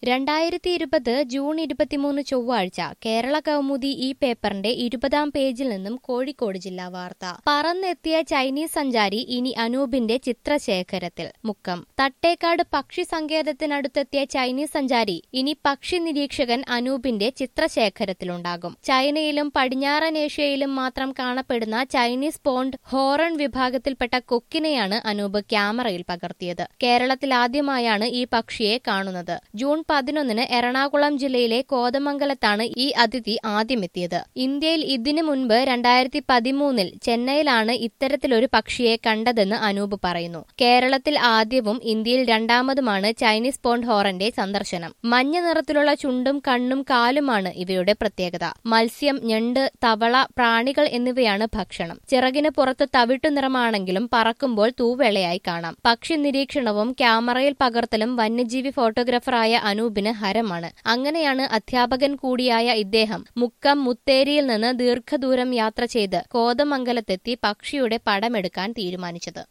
രണ്ടായിരത്തി ഇരുപത് ജൂൺ ഇരുപത്തിമൂന്ന് ചൊവ്വാഴ്ച കേരള കൗമുദി ഈ പേപ്പറിന്റെ ഇരുപതാം പേജിൽ നിന്നും കോഴിക്കോട് ജില്ലാ വാർത്ത പറന്നെത്തിയ ചൈനീസ് സഞ്ചാരി ഇനി അനൂപിന്റെ ചിത്രശേഖരത്തിൽ മുക്കം തട്ടേക്കാട് പക്ഷി സങ്കേതത്തിനടുത്തെത്തിയ ചൈനീസ് സഞ്ചാരി ഇനി പക്ഷി നിരീക്ഷകൻ അനൂപിന്റെ ചിത്രശേഖരത്തിലുണ്ടാകും ചൈനയിലും പടിഞ്ഞാറൻ ഏഷ്യയിലും മാത്രം കാണപ്പെടുന്ന ചൈനീസ് പോണ്ട് ഹോറൺ വിഭാഗത്തിൽപ്പെട്ട കൊക്കിനെയാണ് അനൂപ് ക്യാമറയിൽ പകർത്തിയത് കേരളത്തിൽ ആദ്യമായാണ് ഈ പക്ഷിയെ കാണുന്നത് ജൂൺ പതിനൊന്നിന് എറണാകുളം ജില്ലയിലെ കോതമംഗലത്താണ് ഈ അതിഥി ആദ്യമെത്തിയത് ഇന്ത്യയിൽ ഇതിനു മുൻപ് രണ്ടായിരത്തി പതിമൂന്നിൽ ചെന്നൈയിലാണ് ഇത്തരത്തിലൊരു പക്ഷിയെ കണ്ടതെന്ന് അനൂപ് പറയുന്നു കേരളത്തിൽ ആദ്യവും ഇന്ത്യയിൽ രണ്ടാമതുമാണ് ചൈനീസ് പോണ്ട് ഹോറന്റെ സന്ദർശനം മഞ്ഞ നിറത്തിലുള്ള ചുണ്ടും കണ്ണും കാലുമാണ് ഇവയുടെ പ്രത്യേകത മത്സ്യം ഞണ്ട് തവള പ്രാണികൾ എന്നിവയാണ് ഭക്ഷണം ചിറകിന് പുറത്ത് തവിട്ടു നിറമാണെങ്കിലും പറക്കുമ്പോൾ തൂവെള്ളയായി കാണാം പക്ഷി നിരീക്ഷണവും ക്യാമറയിൽ പകർത്തലും വന്യജീവി ഫോട്ടോഗ്രാഫറായ അനൂപിന് ഹരമാണ് അങ്ങനെയാണ് അധ്യാപകൻ കൂടിയായ ഇദ്ദേഹം മുക്കം മുത്തേരിയിൽ നിന്ന് ദീർഘദൂരം യാത്ര ചെയ്ത് കോതമംഗലത്തെത്തി പക്ഷിയുടെ പടമെടുക്കാൻ തീരുമാനിച്ചത്